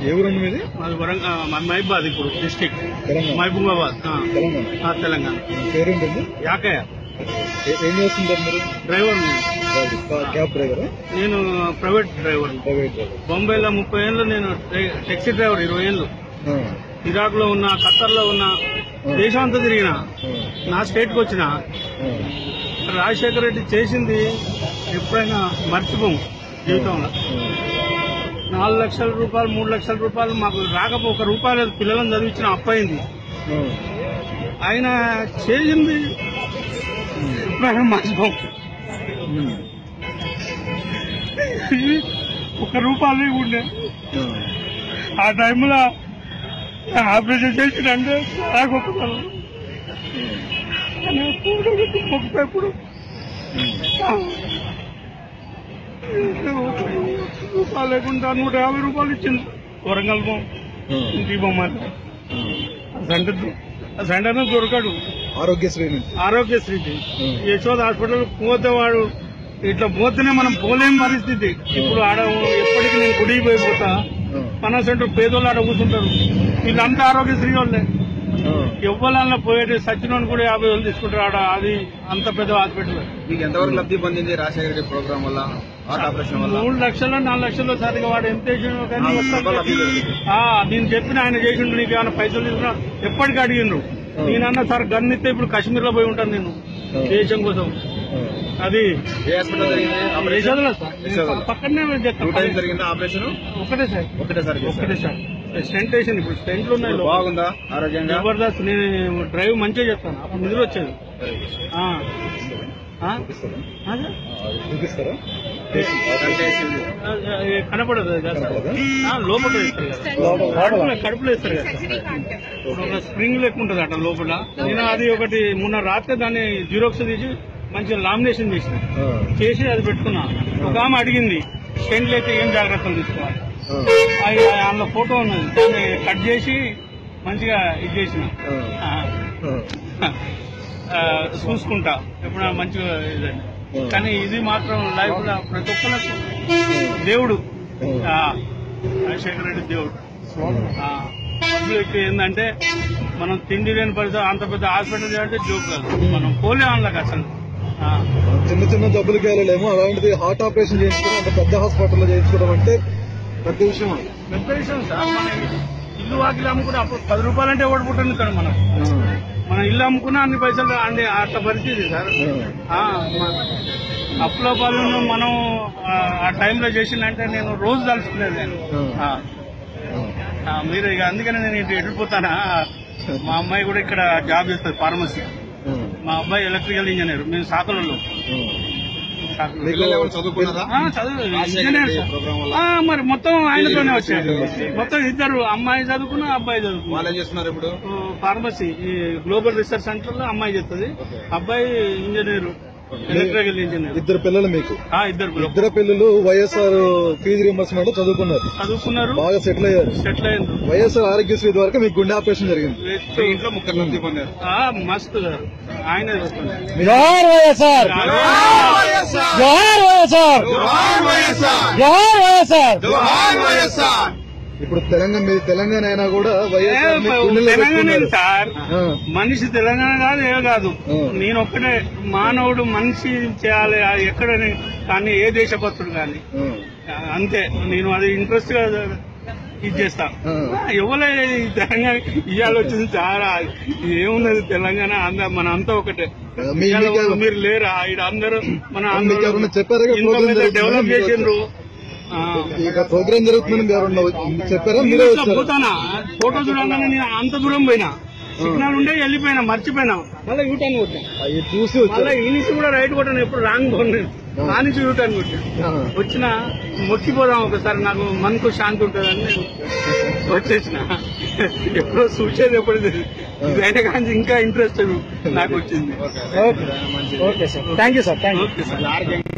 ఏ ఊరండి మీది మాది వరంగల్ మహబాద్ ఇప్పుడు డిస్టిక్ తెలంగాణ మహబూబాబాద్ ఆ, తెలంగాణ ఆ, తెలంగాణ పేరేంటండి యాకయ్య ఏ- ఏం చేస్తుంటారు మీరు డ్రైవర్ నేను డ్రైవర్, కా- క్యాబ్ డ్రైవరా నేను ప్రైవేట్ డ్రైవర్ ప్రైవేట్ డ్రైవర్ బొంబాయిలో ముప్పై ఏళ్ళు నేను ట్రై- టాక్సీ డ్రైవర్ ఇరవై ఏళ్ళు ఆ, ఇరాక్ లో ఉన్నా ఖత్తర్ లో ఉన్నా దేశం అంతా తిరిగిన ఆ, నా స్టేట్ కి వచ్చిన ఆ. రాజశేఖర రెడ్డి చేసింది ఎప్పుడైనా మర్చిపోము జీవితంలో నాలుగు లక్షల రూపాయలు మూడు లక్షల రూపాయలు మాకు రాకపో ఒక రూపాయలు పిల్లలను చదివించిన అప్పయింది ఆ. ఆయన చేసింది ఎప్పుడైనా మర్చిపోము ఉమ్. ఒక రూపాయలు ఉండే ఆ. ఆ టైంలో ఆపరేషన్ చేసినంటే చాలా గొప్పతనం కానీ ముప్పై ఇప్పుడు రూపాయలు లేకుండా నూట యాభై రూపాయలు ఇచ్చింది వరంగల్ బొమ్మ ఆ. ఇంటి బొమ్మ సెంటర్ సెంటర్ దొరకడు ఆరోగ్యశ్రీ నుంచి ఆరోగ్యశ్రీకి Hmm. యశోద హాస్పిటల్ పోతే వాడు ఇట్లా పోతేనే మనం పోలేని పరిస్థితి ఇప్పుడు ఆడ ఎప్పటికీ నేను గుడికి పోయిపోతా ఆ. మన సెంటర్ పేదోళ్ళు ఆడ కూర్చుంటారు వీళ్ళంతా ఆరోగ్యశ్రీ వాళ్ళే ఆ. ఎవ్వలన్నా పోయేటి సచినోని కూడా యాభై వేలు తీసుకుంటారు ఆడ అది అంత పెద్ద హాస్పిటల్ మీకు ఎంతవరకు లబ్ధి పొందింది రాజశేఖర రెడ్డి ప్రోగ్రామ్ వల్ల హార్ట్ ఆపరేషన్ వల్ల మూడు లక్షలు నాలుగు లక్షలు సరిగా వాడు ఎంత చేసిండో కానీ నాలుగు రూపాయలు లబ్ధి లేదు. ఆ, నేను చెప్పిన ఆయన చేసిండు నీకు ఏమైనా పైసలు తీసుకున్నా ఎప్పటికీ అడిగిండ్రు నేనన్నా సార్ గన్ ఇస్తే ఇప్పుడు కాశ్మీర్ లో పోయి ఉంటాను నేను దేశం కోసం ఆ. అది ఏ హాస్పిటల్ జరిగింది ఆపరేషన్ యశోదలో సార్ యశోదలో. పక్కనే టూ చేస్తాను టైమ్స్ జరిగిందా ఆపరేషన్ ఒకటే సార్ ఒకటేసారి ఒకటే చేశారు. సార్ స్టెంట్ వేసింది ఇప్పుడు స్టెంట్లు ఉన్నాయి ఇప్పుడు లోపల. బాగుందా ఆరోగ్యంగా జబర్దస్త్ నేను డ్రైవ్ మంచిగా చేస్తాను అప్పుడు నిద్ర వచ్చేది ఆ. ఆ? చూపిస్తారా? అదే. ఆ, చూపిస్తారా అంటే ఆ, ఆ, ఏ కనపడదు అది కాదు. కనపడదా? ఆ, లోపల వేస్తారు కదా లోపల. కడుపులో- కడుపులో వేస్తారు కదా ఇప్పుడు ఒక స్ప్రింగ్ లెక్క ఉంటుంది అట లోపల నేను అది ఒకటి మొన్న రాత్రి దాన్ని జీరోక్స్ తీసి మంచిగా లామినేషన్ చేసిన ఆ. చేసి అది పెట్టుకున్నా ఒక ఆమె అడిగింది స్టెంట్లు అయితే ఏం జాగ్రత్తలు తీసుకోవాలి ఆ. అది అందులో ఫోటో ఉన్నది దాన్ని కట్ చేసి మంచిగా ఇది చేసిన ఆ. ఆ, ఆ. ఆ, చూసుకుంటా ఎప్పుడు మంచిగా ఇదండి కానీ ఇది మాత్రం లైఫ్ లో ప్రతి ఒక్కరికి దేవుడు ఆ, రాజశేఖర రెడ్డి దేవుడు ఆ, పబ్లిక్ ఏంటంటే మనం తిండి లేని పరిస్థితి అంత పెద్ద హాస్పిటల్ చేయాలంటే జోక్ కాదు మనం పోలే వాళ్ళకి అసలు ఆ, చిన్న చిన్న జబ్బులకి వెళ్ళలేము అలాంటిది హార్ట్ ఆపరేషన్ చేయించుకోవడం అంత పెద్ద హాస్పిటల్లో చేయించుకోవడం అంటే పెద్ద విషయం అది. పెద్ద విషయం సార్ మన ఇల్లు వాకిలు అమ్ముకుంటే అప్పుడు పది రూపాయలంటే ఓడిపోతుంది ఇక్కడ మనం మన ఇల్లు అమ్ముకున్నా అన్ని పైసలు అన్ని అట్లా పరిస్థితి సార్ ఆ. ఆ, మ- అప్పుల పాలన మనం ఆ, ఆ టైంలో చేసిందంటే నేను రోజు తలుచుకునేది నేను ఆ, ఆ, మీరు ఇక అందుకనే నేను ఇటు వెళ్ళిపోతానా మా అమ్మాయి కూడా ఇక్కడ జాబ్ చేస్తుంది ఫార్మసీ ఆ. మా అబ్బాయి ఎలక్ట్రికల్ ఇంజనీర్ మేము సాకులలో ఆ. సాకులలో. పిల్లలు ఎవరు చదువుకున్నారా ఆ, చదువు Rajasekhara engineer Reddy sir. Programme వల్ల ఆ, మరి మొత్తం ఆయనతోనే వచ్చాడు మొత్తం ఇద్దరు అమ్మాయి చదువుకున్నా అబ్బాయి చదువుకున్నా వాళ్ళు ఏం చేస్తున్నారు ఇప్పుడు ఫార్మసీ ఈ గ్లోబల్ రీసెర్చ్ సెంటర్ లో అమ్మాయి చేస్తుంది అబ్బాయి ఇంజనీర్ ఎలక్ట్రికల్ ఇంజనీర్ ఇద్దరు పిల్లలు మీకు ఆ, ఇద్దరు పిల్లలు. ఇద్దరు పిల్లలు వైఎస్ఆర్ ఫీజు రియంబర్స్మెంట్ చదువుకున్నారు చదువుకున్నారు బాగా సెటిల్ అయ్యారు సెటిల్ అయింది వైఎస్ఆర్ ఆరోగ్యశ్రీ ద్వారా మీకు గుండె ఆపరేషన్ జరిగింది మీ ఇంట్లో ముగ్గురు లబ్ధి పొందారు ఆ, మస్తు గారు ఆయన జోహార్ వైఎస్ఆర్ జోహార్ వైఎస్ఆర్ జోహార్ వైఎస్ఆర్ ఇప్పుడు తెలంగాణ మీ తెలంగాణ అయినా కూడా వైఎస్ఆర్ ని గుండెల్లో తెలంగాణ పెట్టుకున్నారు. సార్ ఆ, మనిషి తెలంగాణ కాదు ఏ కాదు ఆ. నేను ఒక్కడే మానవుడు మనిషి చేయాలి ఆ ఎక్కడ కానీ ఏ దేశభక్తుడు కానీ ఆ, అంతే నేను అది ఇంట్రెస్ట్ గా ఇది చేస్తా ఆ. ఎవరో ఈ తెలంగాణ ఇవాళ వచ్చింది చాలా ఏమున్నది తెలంగాణ అంద మన అంతా ఒకటే మీ- ఇవాళ మీకు- మీరు లేరా ఇక్కడ అందరూ మన మీకు అందరూ ఎవరన్నా చెప్పారా ఇంత ప్రోగ్రామ్ పెద్ద జరుగుతుందని డెవలప్ మీకు చేసిండ్రు ఆ. ఇక ప్రోగ్రామ్ జరుగుతుందని మీరు ఎవరన్నా చెప్పారా నేను మీరే ఇట్లా వచ్చారు పోతానా ఫోటో చూడంగానే నేను అంత దూరం పోయినా సిగ్నల్ ఉండే వెళ్ళిపోయినా మర్చిపోయినా మళ్ళీ యూటర్న్ కొట్టా అవి చూసి మళ్ళీ వచ్చారు ఈ నుంచి కూడా రైట్ కొట్టాను ఎప్పుడు రాంగ్ పోను ఆ నుంచి యూటర్న్ కొట్టా ఆ, వచ్చిన మొక్కిపోదాం ఒకసారి నాకు మనకు శాంతి ఉంటుందని నేను వచ్చేసిన ఎప్పుడో చూసేది ఎప్పుడు అయినా కానీ ఇంకా ఇంట్రెస్ట్ నాకు వచ్చింది okay okay sir thank you sir thank you okay sir